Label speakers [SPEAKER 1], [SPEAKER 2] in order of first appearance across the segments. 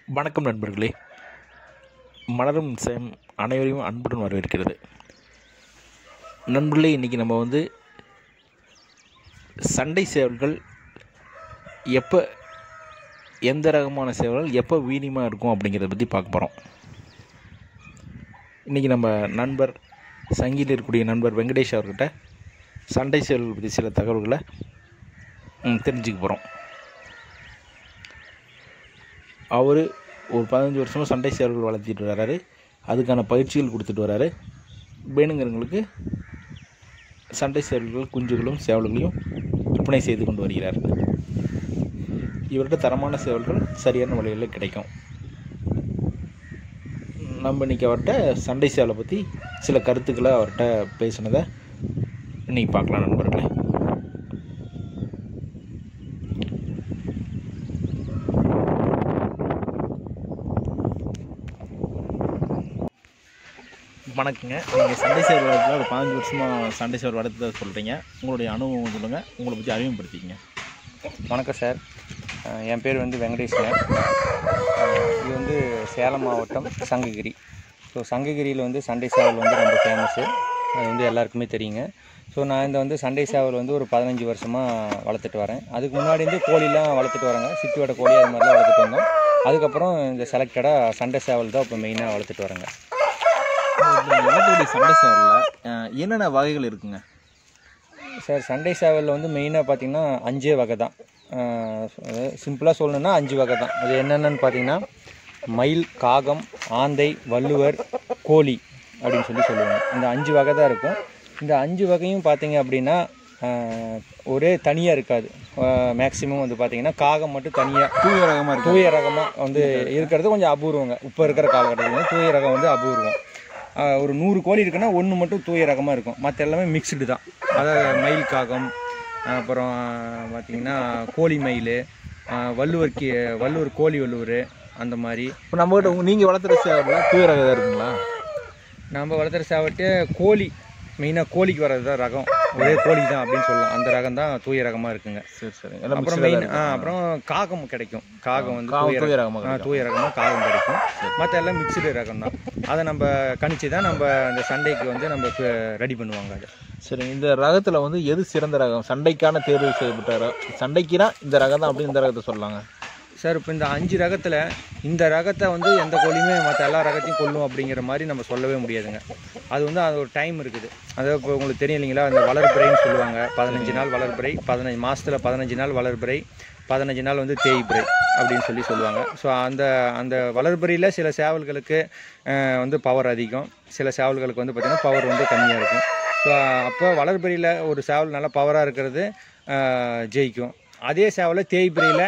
[SPEAKER 1] வணக்கம் நண்பர்களே மலரும் சேம் அனைவரையும் அன்புடன் வரவேற்கிறது நண்பர்களே இன்றைக்கி நம்ம வந்து சண்டை சேவல்கள் எப்போ எந்த ரகமான சேவல்கள் எப்போ வீரியமாக இருக்கும் அப்படிங்கிறத பற்றி பார்க்க போகிறோம் இன்றைக்கி நம்ம நண்பர் சங்கியில் இருக்கக்கூடிய நண்பர் வெங்கடேஷ் அவர்கிட்ட சண்டை சேவல்கள் பற்றி சில தகவல்களை ம், தெரிஞ்சுக்க போகிறோம் அவர் ஒரு பதினஞ்சு வருஷமாக சண்டை சேவல்கள் வளர்த்திட்டு வர்றாரு அதுக்கான பயிற்சிகள் கொடுத்துட்டு வர்றாரு வேணுங்கிறவங்களுக்கு சண்டை சேவல்கள் குஞ்சுகளும் சேவல்களையும் விற்பனை செய்து கொண்டு வருகிறார் இவர்கிட்ட தரமான சேவல்கள் சரியான விலையில் கிடைக்கும் நம்ம இன்றைக்கி அவர்கிட்ட சண்டை சேவலை பற்றி சில கருத்துக்களை அவர்கிட்ட பேசினதை இன்றைக்கி பார்க்கலாம் நண்பர்களே வணக்கங்க நீங்கள் சண்டை சேவல் வளர்த்துல ஒரு பதினஞ்சு வருஷமாக சண்டை சேவல் வளர்த்ததை சொல்கிறீங்க உங்களுடைய அனுபவம் சொல்லுங்கள் உங்களை பற்றி அறிமுகப்படுத்திக்கங்க
[SPEAKER 2] வணக்கம் சார் அஹ் என் பேர் வந்து வெங்கடேஷ்ங்க அஹ் இது வந்து சேலம் மாவட்டம் சங்ககிரி ஸோ சங்ககிரியில் வந்து சண்டை சேவல் வந்து ரொம்ப ஃபேமஸ்ஸு அது வந்து எல்லாருக்குமே தெரியுங்க ஸோ நான் இந்த வந்து சண்டை சேவல் வந்து ஒரு பதினஞ்சு வருஷமாக வளர்த்துட்டு வரேன் அதுக்கு முன்னாடி இருந்து கோழிலாம் வளர்த்துட்டு வரேங்க சிட்டியோட கோழி அது மாதிரிலாம் வளர்த்துட்டு வந்தோம் அதுக்கப்புறம் இந்த செலக்டடாக சண்டை சேவல் தான் இப்போ மெயினாக வளர்த்துட்டு வரேங்க
[SPEAKER 1] இந்த வளர்க்கக்கூடிய சண்டை சேவலில் என்னென்ன வகைகள் இருக்குங்க
[SPEAKER 2] சார் சண்டை சேவலில் வந்து மெயினாக பார்த்தீங்கன்னா அஞ்சே வகை தான் சிம்பிளாக சொல்லணுன்னா அஞ்சு வகை தான் அது என்னென்னு பார்த்தீங்கன்னா மயில் காகம் ஆந்தை வள்ளுவர் கோழி அப்படின்னு சொல்லி சொல்லுவாங்க இந்த அஞ்சு வகை தான் இருக்கும் இந்த அஞ்சு வகையும் பார்த்தீங்க அப்படின்னா ஆஹ், ஒரே தனியாக இருக்காது மேக்ஸிமம் வந்து பார்த்தீங்கன்னா காகம் மட்டும் தனியாக
[SPEAKER 1] தூய ரகமாக இருக்கு
[SPEAKER 2] தூய ரகமாக வந்து இருக்கிறது கொஞ்சம் அபூர்வங்க இப்போ இருக்கிற காலகட்டத்தில் வந்து தூய ரகம் வந்து அபூர்வம் ஆஹ் ஒரு நூறு கோழி இருக்குன்னா ஒன்று மட்டும் தூய ரகமாக இருக்கும் மற்ற எல்லாமே மிக்ஸ்டு தான் அதாவது மயில் காகம் அப்புறம் பார்த்திங்கன்னா கோழி மயில் ஆஹ் வள்ளுவர் கி வள்ளுவர் கோழி வள்ளுவர் அந்த மாதிரி
[SPEAKER 1] இப்போ நம்மகிட்ட நீங்கள் வளர்த்துற சேவலில் தூய ரகம் தான் இருக்குங்களா
[SPEAKER 2] நம்ம வளர்த்துற சாவட்டு கோழி மெயினாக கோழிக்கு வர்றது தான் ரகம் ஒரே கோழி தான் அப்படின்னு சொல்லலாம் அந்த ரகம் தான் தூய ரகமாக இருக்குங்க
[SPEAKER 1] சரி சரி எல்லாம்
[SPEAKER 2] அப்புறம் மெயின் அப்புறம் காகம் கிடைக்கும் காகம் வந்து
[SPEAKER 1] காகம்
[SPEAKER 2] தூய
[SPEAKER 1] தூய
[SPEAKER 2] ரகம்.
[SPEAKER 1] ரகமாக
[SPEAKER 2] ஆ, தூய ரகமாக காகம் கிடைக்கும் மற்ற எல்லாம் மிக்சடு ரகம் தான் அதை நம்ம கணிச்சு தான் நம்ம அந்த சண்டைக்கு வந்து நம்ம ரெடி பண்ணுவாங்க அது
[SPEAKER 1] சரி இந்த ரகத்தில் வந்து எது சிறந்த ரகம் சண்டைக்கான தேர்வு செய்யப்பட்ட ரகம் சண்டைக்குனா இந்த ரகம் தான் அப்படின்னு இந்த ரகத்தை சொல்லலாங்க
[SPEAKER 2] சார் இப்போ இந்த அஞ்சு ரகத்தில் இந்த ரகத்தை வந்து எந்த கோழியுமே மற்ற எல்லா ரகத்தையும் கொல்லும் அப்படிங்கிற மாதிரி நம்ம சொல்லவே முடியாதுங்க அது வந்து அது ஒரு டைம் இருக்குது அதாவது இப்போ உங்களுக்கு தெரியும் இல்லைங்களா அந்த வளர்பிறைன்னு சொல்லுவாங்க பதினஞ்சு நாள் வளர்பிறை பதினஞ்சு மாதத்தில் பதினஞ்சு நாள் வளர்பிறை பதினஞ்சு நாள் வந்து தேய்பிறை அப்படின்னு சொல்லி சொல்லுவாங்க ஸோ அந்த அந்த வளர்பிறையில் சில சேவல்களுக்கு அஹ், வந்து பவர் அதிகம் சில சேவல்களுக்கு வந்து பார்த்திங்கன்னா பவர் வந்து கம்மியாக இருக்கும் ஸோ அப்போ வளர்பிறையில் ஒரு சேவல் நல்லா பவராக இருக்கிறது அஹ், ஜெயிக்கும் அதே சேவலை தேய்பிறையில்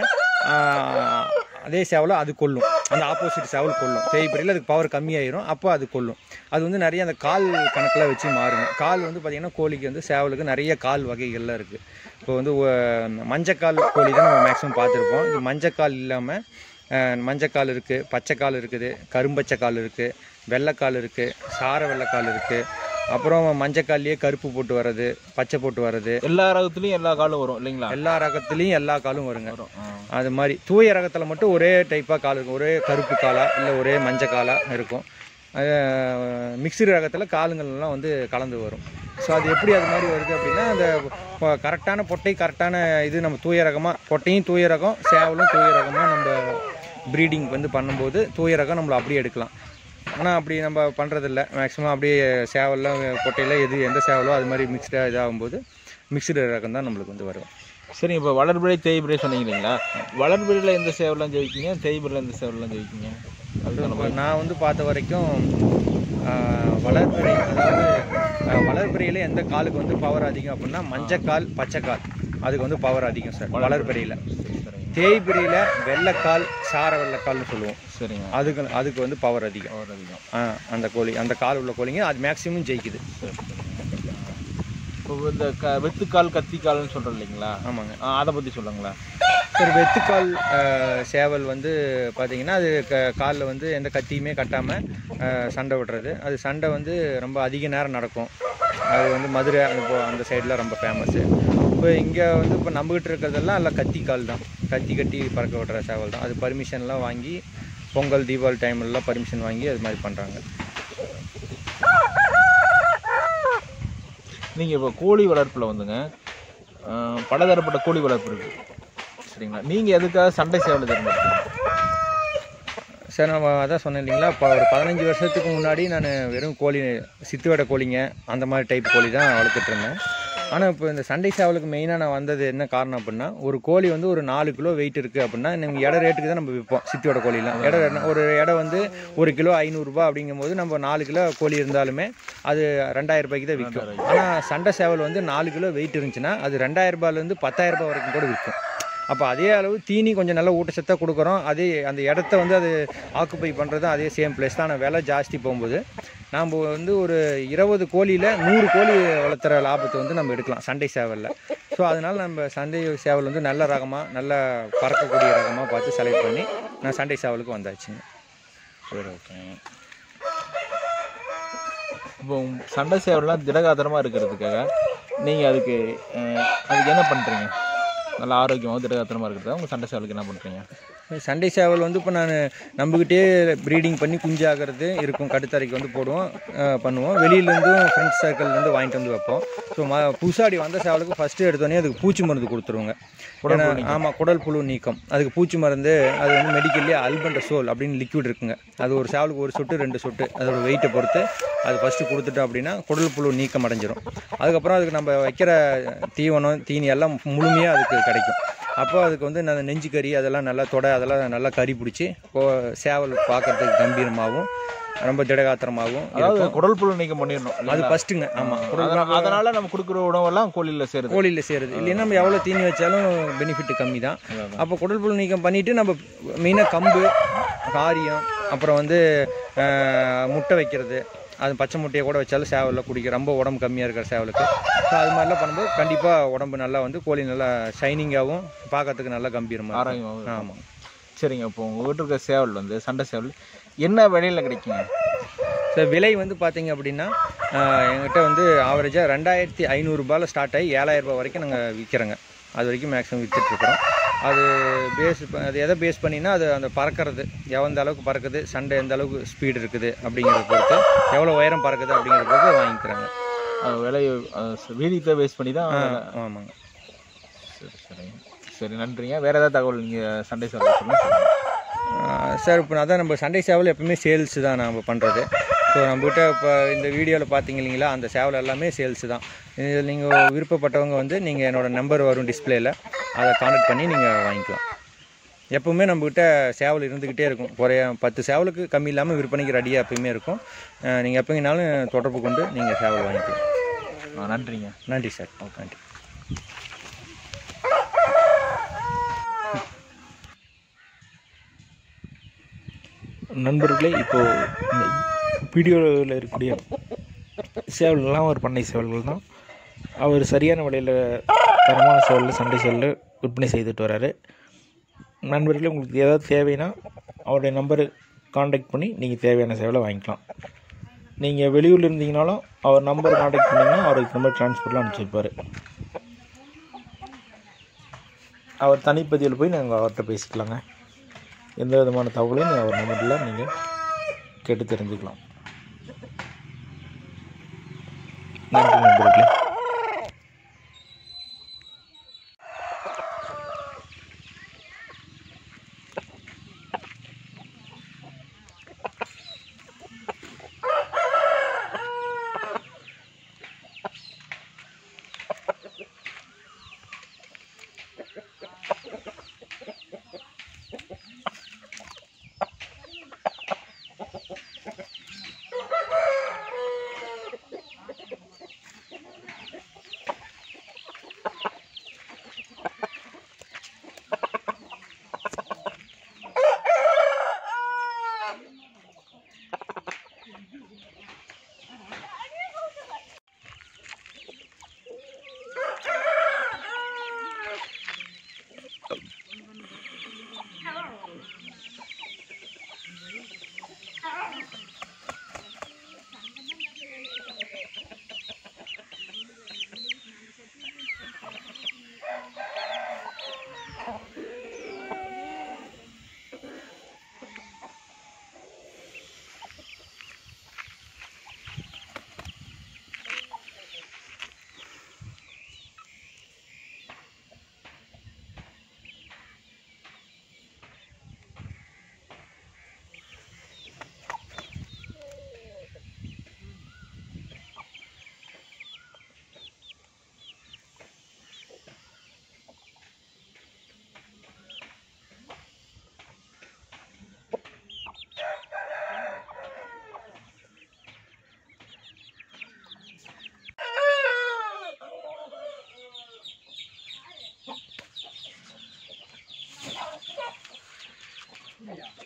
[SPEAKER 2] அதே சேவலை அது கொல்லும் அந்த ஆப்போசிட் சேவல் கொல்லும் தேய்பிறையில் அதுக்கு பவர் கம்மியாயிரும் அப்போ அது கொல்லும் அது வந்து நிறைய அந்த கால் கணக்கில் வச்சு மாறுங்க கால் வந்து பார்த்திங்கன்னா கோழிக்கு வந்து சேவலுக்கு நிறைய கால் வகைகள்லாம் இருக்குது இப்போ வந்து ஒ- மஞ்சக்கால் கோழி தான் நம்ம மேக்ஸிமம் பார்த்துருப்போம் இது மஞ்சக்கால் இல்லாமல் மஞ்சக்கால் இருக்குது பச்சைக்கால் இருக்குது கரும்பச்சைக்கால் இருக்குது வெள்ளைக்கால் இருக்குது சார வெள்ளைக்கால் இருக்குது அப்புறம் மஞ்சக்கால்லையே கருப்பு போட்டு வர்றது பச்சை போட்டு வர்றது
[SPEAKER 1] எல்லா ரகத்துலேயும் எல்லா காலும் வரும் இல்லைங்களா
[SPEAKER 2] எல்லா ரகத்துலேயும் எல்லா காலும் வருங்க
[SPEAKER 1] வரும் ஆ.
[SPEAKER 2] அது மாதிரி தூய ரகத்தில் மட்டும் ஒரே டைப்பாக கால் இருக்கும் ஒரே கருப்பு காலா இல்லை ஒரே மஞ்சள் காலா இருக்கும் மிக்சடு ரகத்தில் காலுங்கள்லாம் வந்து கலந்து வரும் ஸோ அது எப்படி அது மாதிரி வருது அப்படின்னா அந்த கரெக்டான பொட்டை கரெக்டான இது நம்ம தூய ரகமாக பொட்டையும் தூய ரகம் சேவலும் தூய ரகமாக நம்ம ப்ரீடிங் வந்து பண்ணும்போது தூய ரகம் நம்மளை அப்படியே எடுக்கலாம் ஆனால் அப்படி நம்ம பண்ணுறதில்ல மேக்ஸிமம் அப்படியே சேவல்லாம் பொட்டையில் எது எந்த சேவலோ அது மாதிரி மிக்ஸ்டாக இதாகும்போது மிக்சடு ரகம் தான் நம்மளுக்கு வந்து வரும்
[SPEAKER 1] சரி இப்போ வளர்பிறை தேய்பிறை சொன்னீங்க இல்லைங்களா வளர்பிறையில் எந்த சேவலாம் ஜெயிக்கிங்க தேய்பிறையில் எந்த சேவலாம் ஜெயிக்கிங்க அதுக்கான
[SPEAKER 2] இப்போ நான் வந்து பார்த்த வரைக்கும் ஆஹ், வளர்பிறை அதாவது ஆஹ், வளர்பிறையில் எந்த காலுக்கு வந்து பவர் அதிகம் அப்படின்னா மஞ்சக்கால் பச்சைக்கால் அதுக்கு வந்து பவர் அதிகம் சார் வளர்பிறையில்
[SPEAKER 1] சரிங்க
[SPEAKER 2] தேய்பிறையில் வெள்ளைக்கால் சார வெள்ளைக்கால்னு சொல்லுவோம்
[SPEAKER 1] சரிங்க
[SPEAKER 2] அதுக்கு அதுக்கு வந்து பவர் அதிகம்
[SPEAKER 1] அவர் அதிகம்
[SPEAKER 2] ஆ, அந்த கோழி அந்த கால் உள்ள கோழிங்க அது மேக்ஸிமம் ஜெயிக்குது
[SPEAKER 1] சரி சரிங்க இப்போ இந்த க வெத்துக்கால் கத்திக்கால்னு சொல்கிறோம் இல்லைங்களா
[SPEAKER 2] ஆமாங்க
[SPEAKER 1] ஆ, அதை பற்றி சொல்லுங்களேன்
[SPEAKER 2] சரி வெத்துக்கால் ஆஹ், சேவல் வந்து பார்த்தீங்கன்னா அது க காலில் வந்து எந்த கத்தியுமே கட்டாமல் சண்டை விடுறது அது சண்டை வந்து ரொம்ப அதிக நேரம் நடக்கும் அது வந்து மதுரை அந்த போ- அந்த சைடில் ரொம்ப ஃபேமஸ்ஸு இப்போ இங்கே வந்து இப்போ நம்பிக்கிட்டு இருக்கிறதெல்லாம் எல்லாம் கத்தி கால் தான் கத்தி கட்டி பறக்க விடுற சேவல் தான் அது பர்மிஷன்லாம் வாங்கி பொங்கல் தீபாவளி டைம்லலாம் பர்மிஷன் வாங்கி அது மாதிரி பண்ணுறாங்க
[SPEAKER 1] நீங்கள் இப்போ கோழி வளர்ப்பில் வந்துங்க அஹ், பலதரப்பட்ட கோழி வளர்ப்பு இருக்குது சரிங்களா நீங்கள் எதுக்காக சண்டை சேவலை தேர்ந்தெடுத்தீங்க
[SPEAKER 2] சார் நம்ம அதான் சொன்னேன் இல்லைங்களா இப்போ ஒரு பதினஞ்சு வருஷத்துக்கு முன்னாடி நான் வெறும் கோழி சித்துவடை கோழிங்க அந்த மாதிரி டைப் கோழி தான் வளர்த்துட்டு இருந்தேன் ஆனால் இப்போ இந்த சண்டை சேவலுக்கு மெயினாக நான் வந்தது என்ன காரணம் அப்படின்னா ஒரு கோழி வந்து ஒரு நாலு கிலோ வெயிட் இருக்குது அப்படின்னா நம்ம இட ரேட்டுக்கு தான் நம்ம விற்போம் சித்தியோட கோழிலாம் இட rate- ஒரு இடம் வந்து ஒரு கிலோ ஐநூறுரூபா அப்படிங்கும்போது நம்ம நாலு கிலோ கோழி இருந்தாலுமே அது ரெண்டாயிரம் ரூபாய்க்கு தான் விற்கும் ஆனால் சண்டை சேவல் வந்து நாலு கிலோ வெயிட் இருந்துச்சுன்னா அது ரெண்டாயிரம் ரூபாயிலேருந்து பத்தாயிரம் ரூபாய் வரைக்கும் கூட விற்கும் அப்போ அதே அளவு தீனி கொஞ்சம் நல்ல ஊட்டச்சத்தாக கொடுக்குறோம் அதே அந்த இடத்த வந்து அது ஆக்குப்பை பண்ணுறது அதே சேம் பிளேஸ் தான் ஆனால் விலை ஜாஸ்தி போகும்போது நாம் வந்து ஒரு இருபது கோழியில் நூறு கோழி வளர்த்துற லாபத்தை வந்து நம்ம எடுக்கலாம் சண்டை சேவலில் ஸோ அதனால் நம்ம சண்டை சேவல் வந்து நல்ல ரகமாக நல்ல பறக்கக்கூடிய ரகமாக பார்த்து செலக்ட் பண்ணி நான் சண்டை சேவலுக்கு வந்தாச்சுங்க
[SPEAKER 1] சரி ஓகே இப்போ சண்டை சேவல்லாம் திடகாத்திரமாக இருக்கிறதுக்காக நீங்கள் அதுக்கு அஹ், அதுக்கு என்ன பண்ணுறீங்க நல்லா ஆரோக்கியமாக திடகாத்திரமாக இருக்கிறதா உங்கள் சண்டை சேவலுக்கு என்ன பண்ணுறீங்க
[SPEAKER 2] சண்டை சேவல் வந்து இப்போ நான் நம்மக்கிட்டே ப்ரீடிங் பண்ணி குஞ்சாகிறது இருக்கும் கட்டுத்தரைக்கு வந்து போடுவோம் அஹ் பண்ணுவோம் வெளியிலேருந்தும் ஃப்ரெண்ட்ஸ் சர்க்கிள்லேருந்து வாங்கிட்டு வந்து வைப்போம் ஸோ ம புதுசாடி வந்த சேவலுக்கு ஃபஸ்ட்டு எடுத்தோடனே அதுக்கு பூச்சி மருந்து கொடுத்துருவோங்க ஏன்னா ஆமாம் குடல் புழு நீக்கம் அதுக்கு பூச்சி மருந்து அது வந்து மெடிக்கல்லே அல்பண்டசோல் அப்படின்னு லிக்விட் இருக்குங்க அது ஒரு சேவலுக்கு ஒரு சொட்டு ரெண்டு சொட்டு அதோட வெயிட்டை பொறுத்து அது ஃபஸ்ட்டு கொடுத்துட்டோம் அப்படின்னா குடல் புழு நீக்கம் அடைஞ்சிரும் அதுக்கப்புறம் அதுக்கு நம்ம வைக்கிற தீவனம் தீனி எல்லாம் முழுமையாக அதுக்கு கிடைக்கும் அப்போ அதுக்கு வந்து நல்ல நெஞ்சு கறி அதெல்லாம் நல்லா தொடை அதெல்லாம் நல்லா கறி பிடிச்சி சேவல் பார்க்கறதுக்கு கம்பீரமாகவும் ரொம்ப திடகாத்திரமாகவும்
[SPEAKER 1] அதாவது குடல் புழு நீக்கம் பண்ணிடணும்
[SPEAKER 2] அது
[SPEAKER 1] இல்லைங்களா?
[SPEAKER 2] ஃபஸ்ட்டுங்க ஆமாம்
[SPEAKER 1] அதனால- அதனால நம்ம கொடுக்குற உணவெல்லாம் கோழியில் சேருது
[SPEAKER 2] கோழியில் சேருது இல்லைன்னா நம்ம எவ்வளோ தீனி வச்சாலும் பெனிஃபிட் கம்மி தான்
[SPEAKER 1] அதான்.
[SPEAKER 2] அப்போ குடல் புழு நீக்கம் பண்ணிவிட்டு நம்ம மெயினாக கம்பு காரியம் அப்புறம் வந்து ஆஹ், முட்டை வைக்கிறது அது பச்சை முட்டையை கூட வச்சாலும் சேவலில் குடிக்க ரொம்ப உடம்பு கம்மியாக இருக்கிற சேவலுக்கு ஸோ அது மாதிரிலாம் பண்ணும்போது கண்டிப்பாக உடம்பு நல்லா வந்து கோழி நல்லா ஷைனிங்காகவும் பார்க்கறதுக்கு நல்லா கம்பீரமாக
[SPEAKER 1] ஆரோக்கியமாகவும்
[SPEAKER 2] ஆமாம்
[SPEAKER 1] சரிங்க இப்போ உங்கள் வீட்டு இருக்க சேவல் வந்து சண்டை சேவல் என்ன விலையில் கிடைக்குங்க
[SPEAKER 2] ஸோ விலை வந்து பார்த்தீங்க அப்படின்னா ஆஹ், எங்கிட்ட வந்து ஆவரேஜாக ரெண்டாயிரத்தி ஐநூறுரூபாவில் ஸ்டார்ட் ஆகி ஏழாயிரம் ரூபாய் வரைக்கும் நாங்கள் விற்கிறோங்க அது வரைக்கும் மேக்ஸிமம் விற்றுட்ருக்குறோம் அது பேஸ் அது எதை பேஸ் பண்ணினா அது அந்த பறக்கிறது எந்த அளவுக்கு பறக்குது சண்டை எந்த அளவுக்கு ஸ்பீடு இருக்குது அப்படிங்கிறத பொறுத்து எவ்வளோ உயரம் பறக்குது அப்படிங்கிறத பொறுத்து வாங்கிக்கிறாங்க
[SPEAKER 1] அது விலை அது வீதியத்தை பேஸ் பண்ணி தான் விலை.
[SPEAKER 2] ஆமாங்க
[SPEAKER 1] சரி சரிங்க சரி நன்றிங்க வேறு ஏதாவது தகவல் நீங்கள் சண்டை சேவல் சொல்லுங்கள்
[SPEAKER 2] சார் இப்போ அதான் நம்ம சண்டை சேவல் எப்பவுமே சேல்ஸ் தான் நம்ம பண்ணுறது ஸோ நம்மகிட்ட இப்போ இந்த வீடியோவில் பார்த்தீங்க இல்லைங்களா அந்த சேவல் எல்லாமே சேல்ஸ் தான் இதில் நீங்கள் விருப்பப்பட்டவங்க வந்து நீங்கள் என்னோடய நம்பர் வரும் டிஸ்பிளேயில் அதை கான்டாக்ட் பண்ணி நீங்கள் வாங்கிக்கலாம் எப்பவுமே நம்மக்கிட்ட சேவல் இருந்துக்கிட்டே இருக்கும் குறைய பத்து சேவலுக்கு கம்மி இல்லாமல் விற்பனைக்கு ரெடியாக எப்பயுமே இருக்கும் நீங்கள் எப்போங்கனாலும் தொடர்பு கொண்டு நீங்கள் சேவல் வாங்கிக்கலாம்
[SPEAKER 1] ஆ நன்றிங்க
[SPEAKER 2] நன்றி சார் நன்றி
[SPEAKER 1] நண்பர்களே இப்போது இந்த வீடியோவில் இருக்கக்கூடிய சேவல்கள்லாம் ஒரு பண்ணை சேவல்கள் தான் அவர் சரியான விலையில் தரமான சேவலில் சண்டை சேவலில் விற்பனை செய்துட்டு வராரு நண்பர்களே உங்களுக்கு ஏதாவது தேவைன்னா அவருடைய நம்பரை காண்டாக்ட் பண்ணி நீங்கள் தேவையான சேவலை வாங்கிக்கலாம் நீங்கள் வெளியூரில் இருந்தீங்கனாலும் அவர் நம்பர் காண்டாக்ட் பண்ணிங்கன்னா அவருக்கு நம்பர் ட்ரான்ஸ்ஃபர்லாம் அனுப்பிச்சிருப்பார் அவர் தனிப்பதிவில் போய் நாங்கள் அவர்கிட்ட பேசிக்கலாங்க எந்த விதமான தகவலையும் நீங்கள் அவர் நம்பரில் நீங்கள் கேட்டு தெரிஞ்சுக்கலாம் நன்றி நண்பர்களே சரிங்க